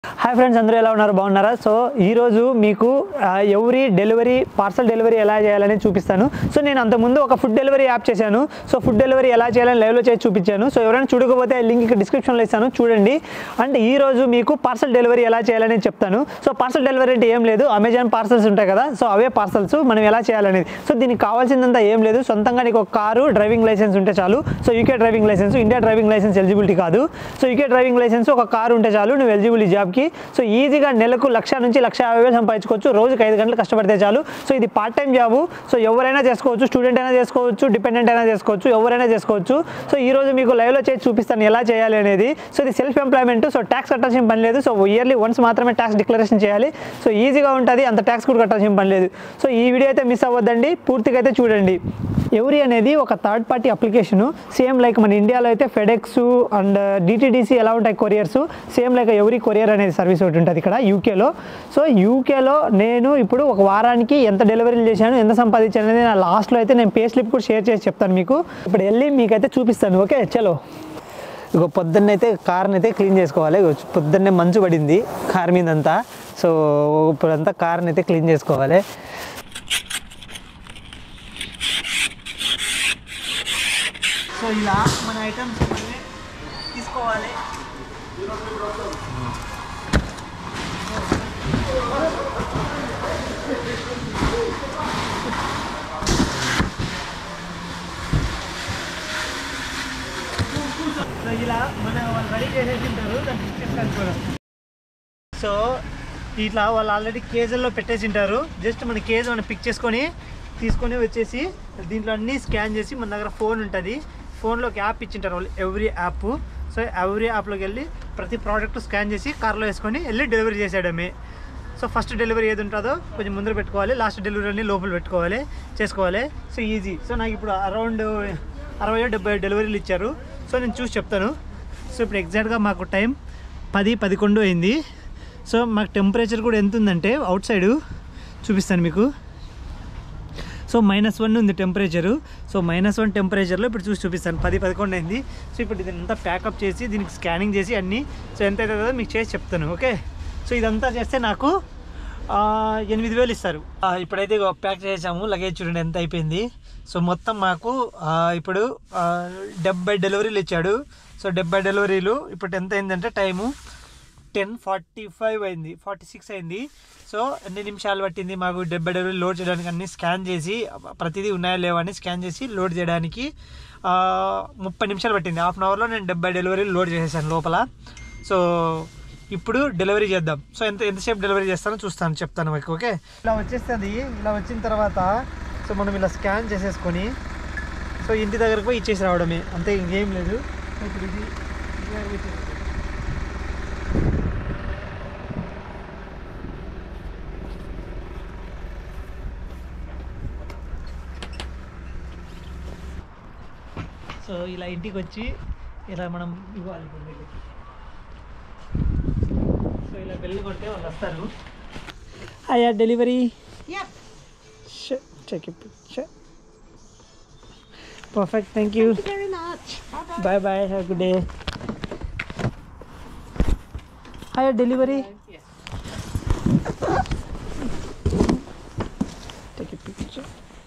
Hi friends అందరూ ఎలా ఉన్నారు బాగున్నారా సో ఈరోజు మీకు ఎవరి డెలివరీ పార్సల్ డెలివరీ ఎలా చేయాలని చూపిస్తాను సో నేను అంతకుముందు ఒక ఫుడ్ డెలివరీ యాప్ చేశాను సో ఫుడ్ డెలివరీ ఎలా చేయాలని లైవ్లో చేసి చూపించాను సో ఎవరైనా చూడకపోతే లింక్ ఇక్కడ డిస్క్రిప్షన్లో ఇస్తాను చూడండి అండ్ ఈ రోజు మీకు పార్సల్ డెలివరీ ఎలా చేయాలని చెప్తాను సో పార్సల్ డెలివరీ అంటే ఏం లేదు అమెజాన్ పార్సల్స్ ఉంటాయి కదా సో అవే పార్సల్స్ మనం ఎలా చేయాలనేది సో దీనికి కావాల్సిందంతా ఏం లేదు సొంతంగా నీకు ఒక కారు డ్రైవింగ్ లైసెన్స్ ఉంటే చాలు so UK driving licence India driving licence eligibility కాదు సో యూకే డ్రైవింగ్ లైసెన్స్ ఒక కారు ఉంటే చాలు నువ్వు ఎలిజిబుల్ ఈ జాబ్కి సో ఈజీగా నెలకు లక్ష నుంచి లక్ష యాభై వేలు సంపాదించుకోవచ్చు రోజుకి ఐదు గంటలు కష్టపడితే చాలు సో ఇది పార్ట్ టైం జాబు సో ఎవరైనా చేసుకోవచ్చు స్టూడెంట్ అయినా చేసుకోవచ్చు డిపెండెంట్ అయినా చేసుకోవచ్చు ఎవరైనా చేసుకోవచ్చు సో ఈ రోజు మీకు లైవ్లో చేసి చూపిస్తాను ఎలా చేయాలి అనేది సో ఇది సెల్ఫ్ ఎంప్లాయ్మెంట్ సో ట్యాక్స్ కట్టాల్సిన పని లేదు సో ఇయర్లీ వన్స్ మాత్రమే ట్యాక్స్ డిక్లరేషన్ చేయాలి సో ఈజీగా ఉంటుంది అంత ట్యాక్స్ కూడా కట్టాల్సిన పని లేదు సో ఈ వీడియో అయితే మిస్ అవ్వద్దండి పూర్తిగా అయితే చూడండి ఎవరి అనేది ఒక third party application same like మన ఇండియాలో అయితే ఫెడెక్స్ అండ్ డిటిడిసి ఎలా ఉంటాయి కొరియర్స్ సేమ్ లైక్ ఎవరి కొరియర్ అనేది సర్వీస్ ఒకటి ఉంటుంది ఇక్కడ యూకేలో సో యూకేలో నేను ఇప్పుడు ఒక వారానికి ఎంత డెలివరీలు చేశాను ఎంత సంపాదించాను అనేది నా లాస్ట్లో అయితే నేను పే స్లిప్ కూడా షేర్ చేసి చెప్తాను మీకు ఇప్పుడు వెళ్ళి మీకైతే చూపిస్తాను ఓకే చలో ఇగో పొద్దున్నే అయితే కార్ని అయితే క్లీన్ చేసుకోవాలి ఇగో పొద్దున్నే మంచు పడింది కార్ మీద అంతా సో ఇప్పుడంతా కార్ని అయితే క్లీన్ చేసుకోవాలి సో ఇలా మన ఐటమ్స్ మనమే తీసుకోవాలి సో ఇలా మన వాళ్ళు రెడీ చేసేసి ఉంటారు దాన్ని తీసుకెళ్ళడానికి కూడా సో ఇట్లా వాళ్ళు ఆల్రెడీ కేజీల్లో పెట్టేసి ఉంటారు జస్ట్ మన కేజీ మనం పిక్ చేసుకొని తీసుకొని వచ్చేసి దీంట్లో అన్నీ స్కాన్ చేసి మన దగ్గర ఫోన్ ఉంటుంది ఫోన్లోకి యాప్ ఇచ్చింటారు వాళ్ళు ఎవ్రీ యాప్ సో ఎవ్రీ యాప్లోకి వెళ్ళి ప్రతి ప్రోడక్ట్ స్కాన్ చేసి కార్లో వేసుకొని వెళ్ళి డెలివరీ చేసేయడమే సో ఫస్ట్ డెలివరీ ఏది ఉంటుందో కొంచెం ముందర పెట్టుకోవాలి లాస్ట్ డెలివరీ అన్ని లోపల పెట్టుకోవాలి చేసుకోవాలి సో ఈజీ సో నాకు ఇప్పుడు అరౌండ్ అరవై డెబ్బై డెలివరీలు ఇచ్చారు సో నేను చూసి చెప్తాను సో ఇప్పుడు ఎగ్జాక్ట్గా మాకు టైం పది పదకొండు అయింది సో మాకు టెంపరేచర్ కూడా ఎంత ఉందంటే అవుట్ సైడ్ చూపిస్తాను మీకు సో మైనస్ వన్ ఉంది టెంపరేచరు సో మైనస్ వన్ టెంపరేచర్లో ఇప్పుడు చూసి చూపిస్తాను పది పదకొండు అయింది సో ఇప్పుడు దీని అంతా ప్యాకప్ చేసి దీనికి స్కానింగ్ చేసి అన్నీ సో ఎంత అవుతుందో మీకు చేసి చెప్తాను ఓకే సో ఇదంతా చేస్తే నాకు ఆ, ఎనిమిది వేలు ఇస్తారు ఆ, ఇప్పుడైతే ఇగో ప్యాక్ చేసాము లగేజ్ చూడండి ఎంత అయిపోయింది సో మొత్తం మాకు ఆ, ఇప్పుడు ఆ, డెబ్బై డెలివరీలు ఇచ్చాడు సో డెబ్బై డెలివరీలు ఇప్పుడు ఎంత అయిందంటే టైము టెన్ ఫార్టీ ఫైవ్ అయింది ఫార్టీ సిక్స్ అయింది సో ఎన్ని నిమిషాలు పట్టింది మాకు డెబ్బై డెలివరీ లోడ్ చేయడానికి అన్ని స్కాన్ చేసి ప్రతిదీ ఉన్నాయా లేవా అని స్కాన్ చేసి లోడ్ చేయడానికి ఆ, ముప్పై నిమిషాలు పట్టింది హాఫ్ అన్ అవర్లో నేను డెబ్బై డెలివరీలు లోడ్ చేసేసాను లోపల సో ఇప్పుడు డెలివరీ చేద్దాం సో ఎంత ఎంతసేపు డెలివరీ చేస్తానో చూస్తాను చెప్తాను మీకు ఓకే ఇలా వచ్చేస్తుంది ఇలా వచ్చిన తర్వాత సో మనం ఇలా స్కాన్ చేసేసుకొని సో ఇంటి దగ్గరకు పోయి ఇచ్చేసి రావడమే అంతే ఇంకేం లేదు సో ఇప్పుడు ఇది ఇది ఇచ్చేసి- సో ఇలా ఇంటికి వచ్చి ఇలా మనం ఇవ్వాలి బిల్లుకి. సో ఇలా బిల్లు కొట్టే వాళ్ళు వస్తారు అయ్యా delivery Yep. Check perfect thank you Thank you very much. Bye-bye. Bye bye have good day అయ్యా delivery Yes. Take a picture.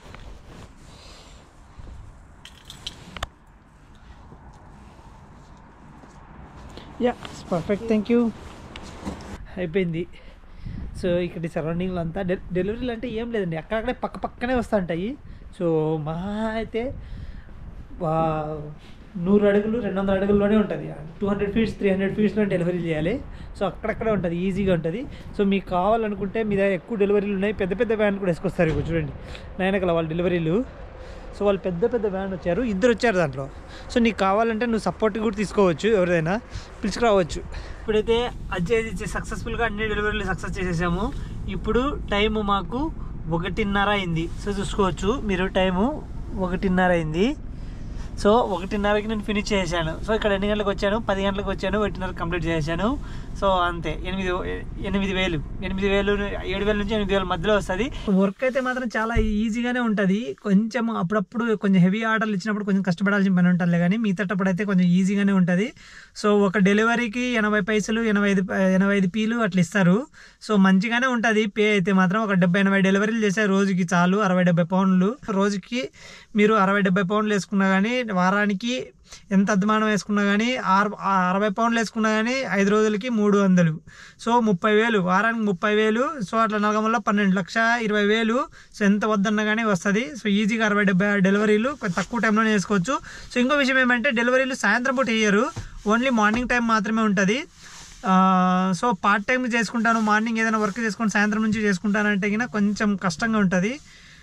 Yeah perfect thank you అయిపోయింది సో ఇక్కడ సరౌండింగ్లో అంతా డె డెలివరీలు అంటే ఏం లేదండి అక్కడక్కడే పక్క పక్కనే వస్తూ ఉంటాయి సో మా అయితే వా- నూరు అడుగులు రెండు వందల అడుగుల్లోనే ఉంటుంది two hundred feets three hundred ఫీట్స్లో డెలివరీ చేయాలి సో అక్కడక్కడే ఉంటుంది ఈజీగా ఉంటుంది సో మీకు కావాలనుకుంటే మీ దగ్గర ఎక్కువ డెలివరీలు ఉన్నాయి పెద్ద పెద్ద వ్యాన్ కూడా వేసుకొస్తారు ఇగో చూడండి నైనకల వాళ్ళ డెలివరీలు సో వాళ్ళు పెద్ద పెద్ద వ్యాన్ వచ్చారు ఇద్దరు వచ్చారు దాంట్లో సో నీకు కావాలంటే నువ్వు సపోర్ట్ కూడా తీసుకోవచ్చు ఎవరిదైనా పిలుచుకురావచ్చు ఇప్పుడైతే అజయ్ సక్సెస్ఫుల్గా అన్ని డెలివరీలు సక్సెస్ చేసేసాము ఇప్పుడు టైము మాకు ఒకటిన్నర అయింది సో చూసుకోవచ్చు మీరు టైము ఒకటిన్నర అయింది సో ఒకటిన్నరకి నేను ఫినిష్ చేశాను సో ఇక్కడ ఎన్ని గంటలకు వచ్చాను పది గంటలకు వచ్చాను ఒకటిన్నర కంప్లీట్ చేశాను సో అంతే ఎనిమిది ఎనిమిది వేలు ఎనిమిది వేలు ఏడు వేల నుంచి ఎనిమిది వేల మధ్యలో వస్తుంది వర్క్ అయితే మాత్రం చాలా ఈజీగానే ఉంటుంది కొంచెం అప్పుడప్పుడు కొంచెం హెవీ ఆర్డర్లు ఇచ్చినప్పుడు కొంచెం కష్టపడాల్సిన పని ఉంటుంది కానీ మిగతాటప్పుడు అయితే కొంచెం ఈజీగానే ఉంటుంది సో ఒక డెలివరీకి ఎనభై పైసలు ఎనభై ఐదు ఎనభై ఐదు పీలు అట్లా ఇస్తారు సో మంచిగానే ఉంటుంది పే అయితే మాత్రం ఒక డెబ్బై ఎనభై డెలివరీలు చేసే రోజుకి చాలు అరవై డెబ్బై పౌండ్లు రోజుకి మీరు అరవై డెబ్బై పౌండ్లు వేసుకున్నా కానీ వారానికి ఎంత అద్మానం వేసుకున్నా కానీ ఆరు ఆ అరవై పౌండ్లు వేసుకున్నా కానీ ఐదు రోజులకి మూడు వందలు సో ముప్పై వేలు వారానికి ముప్పై వేలు సో అట్లా నగమంలో పన్నెండు లక్ష ఇరవై వేలు సో ఎంత వద్దన్నా కానీ వస్తుంది సో ఈజీగా అరవై డెబ్బై డెలివరీలు కొంచెం తక్కువ టైంలోనే చేసుకోవచ్చు సో ఇంకో విషయం ఏమంటే డెలివరీలు సాయంత్రం పూట వేయరు ఓన్లీ మార్నింగ్ టైం మాత్రమే ఉంటుంది ఆ, సో పార్ట్ టైం చేసుకుంటాను మార్నింగ్ ఏదైనా వర్క్ చేసుకొని సాయంత్రం నుంచి చేసుకుంటానంటే గిన కొంచెం కష్టంగా ఉంటుంది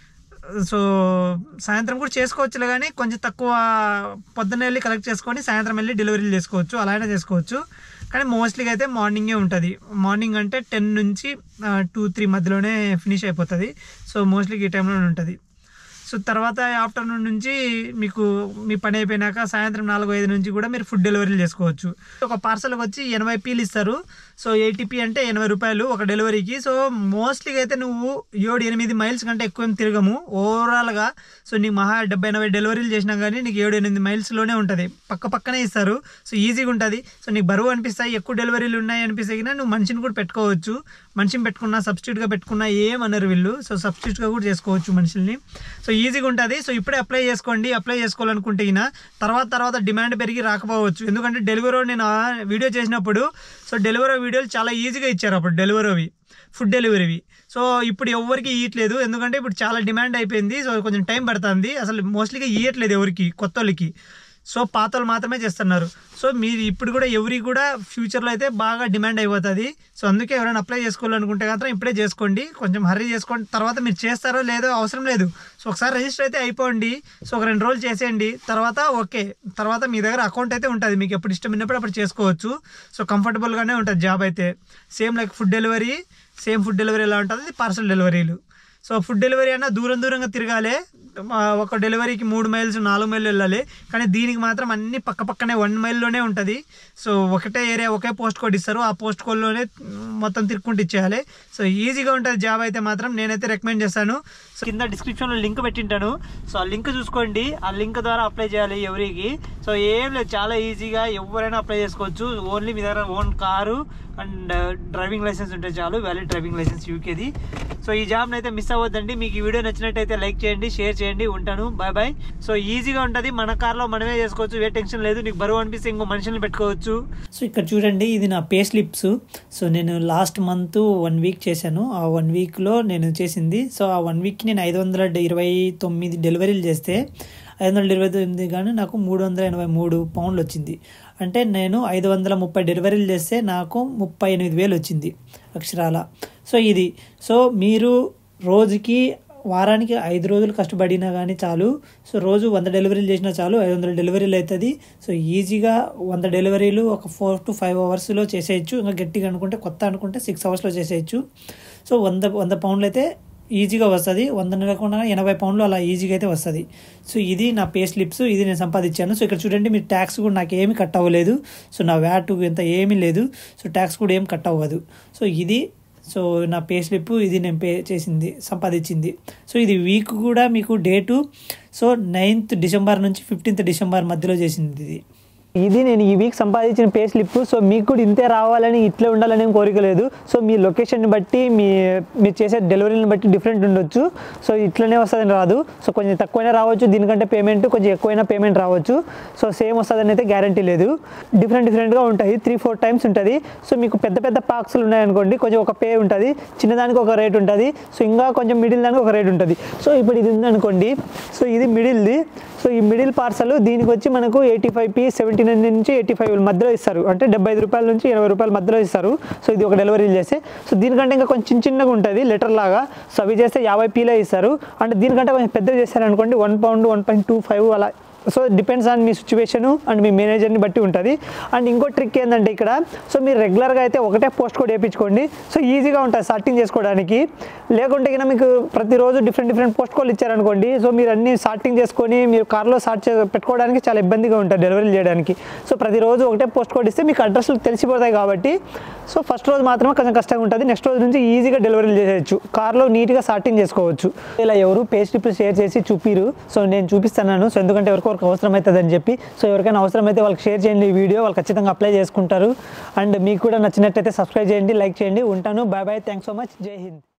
సో సాయంత్రం కూడా చేసుకోవచ్చులే కానీ కొంచెం తక్కువ పొద్దున్న వెళ్ళి కలెక్ట్ చేసుకొని సాయంత్రం వెళ్ళి డెలివరీలు చేసుకోవచ్చు అలా అయినా చేసుకోవచ్చు కానీ మోస్ట్లీగా అయితే మార్నింగే ఉంటుంది మార్నింగ్ అంటే టెన్ నుంచి టూ త్రీ మధ్యలోనే ఫినిష్ అయిపోతుంది సో మోస్ట్లీ ఈ టైంలోనే ఉంటుంది సో తర్వాత ఆఫ్టర్నూన్ నుంచి మీకు మీ పని అయిపోయినాక సాయంత్రం నాలుగు ఐదు నుంచి కూడా మీరు ఫుడ్ డెలివరీలు చేసుకోవచ్చు ఒక పార్సల్కి వచ్చి ఎనభై పీలు ఇస్తారు సో ఏటీపీ అంటే ఎనభై రూపాయలు ఒక డెలివరీకి సో మోస్ట్లీగా అయితే నువ్వు ఏడు ఎనిమిది మైల్స్ కంటే ఎక్కువ ఏం తిరగము ఓవరాల్గా సో నీకు మహా డెబ్బై ఎనభై డెలివరీలు చేసినా కానీ నీకు ఏడు ఎనిమిది మైల్స్లోనే ఉంటుంది పక్క పక్కనే ఇస్తారు సో ఈజీగా ఉంటుంది సో నీకు బరువు అనిపిస్తాయి ఎక్కువ డెలివరీలు ఉన్నాయి అనిపిస్తే కానీ నువ్వు మనిషిని కూడా పెట్టుకోవచ్చు మనిషిని పెట్టుకున్నా సబ్స్టిట్యూట్గా పెట్టుకున్నా ఏమన్నారు వీళ్ళు సో సబ్స్టిట్యూట్గా కూడా చేసుకోవచ్చు మనుషుల్ని సో ఈజీగా ఉంటుంది సో ఇప్పుడే అప్లై చేసుకోండి అప్లై చేసుకోవాలనుకుంటే ఈయన తర్వాత తర్వాత డిమాండ్ పెరిగి రాకపోవచ్చు ఎందుకంటే డెలివరీ నేను ఆ వీడియో చేసినప్పుడు సో డెలివరీ వీడియోలు చాలా ఈజీగా ఇచ్చారు అప్పుడు డెలివరీవి ఫుడ్ డెలివరీవి సో ఇప్పుడు ఎవరికి ఇయ్యట్లేదు ఎందుకంటే ఇప్పుడు చాలా డిమాండ్ అయిపోయింది సో కొంచెం టైం పడుతుంది అసలు మోస్ట్లీగా ఇయ్యట్లేదు ఎవరికి కొత్త వాళ్ళకి సో పాత వాళ్ళు మాత్రమే చేస్తున్నారు సో మీరు ఇప్పుడు కూడా ఎవరి కూడా ఫ్యూచర్లో అయితే బాగా డిమాండ్ అయిపోతుంది సో అందుకే ఎవరైనా అప్లై చేసుకోవాలనుకుంటే మాత్రం ఇప్పుడే చేసుకోండి కొంచెం హర్రీ చేసుకోండి తర్వాత మీరు చేస్తారో లేదో అవసరం లేదు సో ఒకసారి రిజిస్టర్ అయితే అయిపోండి సో ఒక రెండు రోజులు చేసేయండి తర్వాత ఓకే తర్వాత మీ దగ్గర అకౌంట్ అయితే ఉంటుంది మీకు ఎప్పుడు ఇష్టం ఉన్నప్పుడు అప్పుడు చేసుకోవచ్చు సో కంఫర్టబుల్గానే ఉంటుంది జాబ్ అయితే same like food delivery same food delivery ఎలా ఉంటుంది పార్సల్ డెలివరీలు సో ఫుడ్ డెలివరీ అన్నా దూరం దూరంగా తిరగాలి ఆ, ఒక డెలివరీకి మూడు మైల్స్ నాలుగు మైళ్ళు వెళ్ళాలి కానీ దీనికి మాత్రం అన్ని పక్క పక్కనే వన్ మైల్లోనే ఉంటుంది సో ఒకటే ఏరియా ఒకే పోస్ట్ కోడ్ ఇస్తారు ఆ పోస్ట్ కోడ్లోనే మొత్తం తిరుక్కుంటూ ఇచ్చేయాలి సో ఈజీగా ఉంటుంది జాబ్ అయితే మాత్రం నేనైతే రికమెండ్ చేస్తాను సో కింద డిస్క్రిప్షన్లో లింక్ పెట్టింటాను సో ఆ లింక్ చూసుకోండి ఆ లింక్ ద్వారా అప్లై చేయాలి ఎవరికి సో ఏం లేదు చాలా ఈజీగా ఎవరైనా అప్లై చేసుకోవచ్చు ఓన్లీ మీ దగ్గర own car and driving licence ఉంటే చాలు వ్యాలిడ్ డ్రైవింగ్ లైసెన్స్ యూకేది సో ఈ జాబ్ని అయితే మిస్ అవ్వద్దండి మీకు ఈ వీడియో నచ్చినట్టయితే లైక్ చేయండి షేర్ చేయండి ఉంటాను బాయ్ బాయ్ సో ఈజీగా ఉంటుంది మన కార్లో మనమే చేసుకోవచ్చు ఏ టెన్షన్ లేదు నీకు బరువు అనిపిస్తే ఇంకో మనుషుల్ని పెట్టుకోవచ్చు సో ఇక్కడ చూడండి ఇది నా పే స్లిప్స్ సో నేను లాస్ట్ మంత్ వన్ వీక్ చేశాను ఆ వన్ వీక్లో నేను చేసింది సో ఆ వన్ వీక్కి నేను ఐదు వందల ఇరవై తొమ్మిది డెలివరీలు చేస్తే ఐదు వందల ఇరవై తొమ్మిది కానీ నాకు మూడు వందల ఎనభై మూడు పౌండ్లు వచ్చింది అంటే నేను ఐదు వందల ముప్పై డెలివరీలు చేస్తే నాకు ముప్పై ఎనిమిది వేలు వచ్చింది అక్షరాల సో ఇది సో మీరు రోజుకి వారానికి ఐదు రోజులు కష్టపడినా కానీ చాలు సో రోజు వంద డెలివరీలు చేసినా చాలు ఐదు వందల డెలివరీలు అవుతుంది సో ఈజీగా వంద డెలివరీలు ఒక ఫోర్ టు ఫైవ్ అవర్స్లో చేసేయచ్చు ఇంకా గట్టిగా అనుకుంటే కొత్త అనుకుంటే సిక్స్ అవర్స్లో చేసేయచ్చు సో వంద వంద పౌండ్లు అయితే ఈజీగా వస్తుంది వంద నెలకుండా ఎనభై పౌండ్లు అలా ఈజీగా అయితే వస్తుంది సో ఇది నా పే స్లిప్స్ ఇది నేను సంపాదించాను సో ఇక్కడ చూడండి మీరు ట్యాక్స్ కూడా నాకు ఏమీ కట్ అవ్వలేదు సో నా వ్యాట్ ఇంత ఏమీ లేదు సో ట్యాక్స్ కూడా ఏం కట్ అవ్వదు సో ఇది సో నా పే స్లిప్ ఇది నేను పే చేసింది సంపాదించింది సో ఇది వీక్ కూడా మీకు డేటు సో నైన్త్ డిసెంబర్ నుంచి ఫిఫ్టీన్త్ డిసెంబర్ మధ్యలో చేసింది ఇది ఇది నేను ఈ వీక్ సంపాదించిన పే స్లిప్ సో మీకు కూడా ఇంతే రావాలని ఇట్లే ఉండాలని ఏం కోరిక లేదు సో మీ లొకేషన్ని బట్టి మీ మీరు చేసే డెలివరీని బట్టి డిఫరెంట్ ఉండొచ్చు సో ఇట్లనే వస్తుందని రాదు సో కొంచెం తక్కువైనా రావచ్చు దీనికంటే పేమెంట్ కొంచెం ఎక్కువైనా పేమెంట్ రావచ్చు సో సేమ్ వస్తుందని అయితే గ్యారంటీ లేదు డిఫరెంట్ డిఫరెంట్గా ఉంటాయి త్రీ ఫోర్ టైమ్స్ ఉంటుంది సో మీకు పెద్ద పెద్ద పార్క్స్లు ఉన్నాయనుకోండి కొంచెం ఒక పే ఉంటుంది చిన్నదానికి ఒక రేట్ ఉంటుంది సో ఇంకా కొంచెం మిడిల్ దానికి ఒక రేట్ ఉంటుంది సో ఇప్పుడు ఇది ఉందనుకోండి సో ఇది మిడిల్ది సో ఈ మిడిల్ పార్సల్ దీనికి వచ్చి మనకు eighty five P seventy nine నుంచి ఎయిటీ ఫైవ్ మధ్యలో ఇస్తారు అంటే డెబ్బై ఐదు రూపాయల నుంచి ఎనభై రూపాయల మధ్యలో ఇస్తారు సో ఇది ఒక డెలివరీ చేస్తే సో దీనికంటే ఇంకా కొంచెం చిన్న చిన్నగా ఉంటుంది లెటర్ లాగా సో అవి చేస్తే యాభై పీలే ఇస్తారు అంటే దీనికంటే కొంచెం పెద్దగా చేస్తారనుకోండి one pound one point two five అలా సో డిపెండ్స్ ఆన్ మీ సిచ్యువేషన్ అండ్ మీ మేనేజర్ని బట్టి ఉంటుంది అండ్ ఇంకో ట్రిక్ ఏంటంటే ఇక్కడ సో మీరు రెగ్యులర్గా అయితే ఒకటే పోస్ట్ కోడ్ వేయించుకోండి సో ఈజీగా ఉంటుంది సార్టింగ్ చేసుకోవడానికి లేకుంటే కన్నా మీకు ప్రతిరోజు డిఫరెంట్ డిఫరెంట్ పోస్ట్ కోడ్లు ఇచ్చారనుకోండి సో మీరు అన్ని సార్టింగ్ చేసుకొని మీరు కార్లో సార్ట్ చే పెట్టుకోవడానికి చాలా ఇబ్బందిగా ఉంటుంది డెలివరీ చేయడానికి సో ప్రతిరోజు ఒకటే పోస్ట్ కోడ్ ఇస్తే మీకు అడ్రస్లు తెలిసిపోతాయి కాబట్టి సో ఫస్ట్ రోజు మాత్రమే కొంచెం కష్టంగా ఉంటుంది నెక్స్ట్ రోజు నుంచి ఈజీగా డెలివరీలు చేసేయచ్చు కార్లో నీట్గా సార్టింగ్ చేసుకోవచ్చు ఇలా ఎవరు పే స్లిప్లు షేర్ చేసి చూపిరు సో నేను చూపిస్తున్నాను సో ఎందుకంటే ఎవరికొరకు అవసరం అవుతుంది అని చెప్పి సో ఎవరికైనా అవసరం అయితే వాళ్ళకి షేర్ చేయండి ఈ వీడియో వాళ్ళు ఖచ్చితంగా అప్లై చేసుకుంటారు అండ్ మీకు కూడా నచ్చినట్టయితే సబ్స్క్రైబ్ చేయండి లైక్ చేయండి ఉంటాను bye bye thanks so much Jai Hind